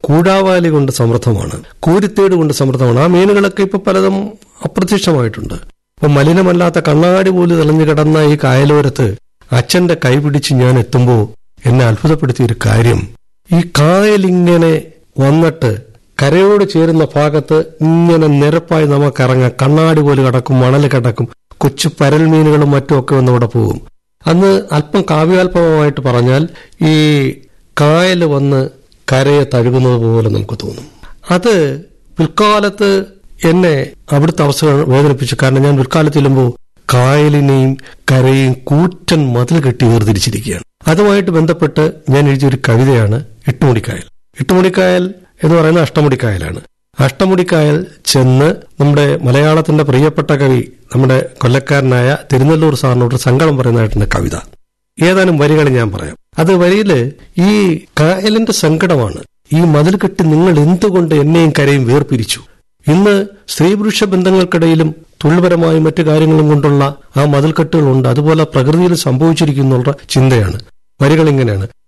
കൂടാവാലി കൊണ്ട് സമൃദ്ധമാണ് കൂരിത്തേട് കൊണ്ട് സമൃദ്ധമാണ് ആ മീനുകളൊക്കെ ഇപ്പൊ പലതും അപ്രത്യക്ഷമായിട്ടുണ്ട് അപ്പൊ മലിനമല്ലാത്ത കണ്ണാടി പോലെ തെളിഞ്ഞു കിടന്ന ഈ കായലോരത്ത് അച്ഛന്റെ കൈ പിടിച്ച് ഞാൻ എത്തുമ്പോൾ എന്നെ അത്ഭുതപ്പെടുത്തിയ ഒരു കാര്യം ഈ കായലിങ്ങനെ വന്നിട്ട് കരയോട് ചേരുന്ന ഭാഗത്ത് ഇങ്ങനെ നിരപ്പായി നമുക്ക് ഇറങ്ങാം കണ്ണാടി പോലെ കിടക്കും മണൽ കിടക്കും കൊച്ചു പരൽ മീനുകളും മറ്റും ഒക്കെ വന്ന് ഇവിടെ പോകും അന്ന് അല്പം കാവ്യാല്പമായിട്ട് പറഞ്ഞാൽ ഈ കായൽ വന്ന് കരയെ തഴുകുന്നത് പോലെ നമുക്ക് തോന്നും അത് പിൽക്കാലത്ത് എന്നെ അവിടുത്തെ അവസ്ഥ വേദനിപ്പിച്ചു കാരണം ഞാൻ പിൽക്കാലത്ത് ചെല്ലുമ്പോൾ കായലിനെയും കരയെയും കൂറ്റൻ മതിൽ കെട്ടി വേർതിരിച്ചിരിക്കുകയാണ് അതുമായിട്ട് ബന്ധപ്പെട്ട് ഞാൻ എഴുതിയ ഒരു കവിതയാണ് എട്ടുമുടിക്കായൽ എട്ടുമുടിക്കായൽ എന്ന് പറയുന്ന അഷ്ടമുടിക്കായലാണ് അഷ്ടമുടിക്കായൽ ചെന്ന് നമ്മുടെ മലയാളത്തിന്റെ പ്രിയപ്പെട്ട കവി നമ്മുടെ കൊല്ലക്കാരനായ തിരുനെല്ലൂർ സാറിനോട് സങ്കടം പറയുന്നതായിട്ടുണ്ട് കവിത ഏതാനും വരികൾ ഞാൻ പറയാം അത് വരിയില് ഈ കായലിന്റെ സങ്കടമാണ് ഈ മതിൽ കെട്ടി നിങ്ങൾ എന്തുകൊണ്ട് എന്നെയും കരയും വേർപിരിച്ചു ഇന്ന് സ്ത്രീ പുരുഷ ബന്ധങ്ങൾക്കിടയിലും തൊഴിൽപരമായും മറ്റു കാര്യങ്ങളും കൊണ്ടുള്ള ആ മതിൽക്കെട്ടുകളുണ്ട് അതുപോലെ പ്രകൃതിയിൽ സംഭവിച്ചിരിക്കുന്നുള്ള ചിന്തയാണ് വരികൾ ഇങ്ങനെയാണ്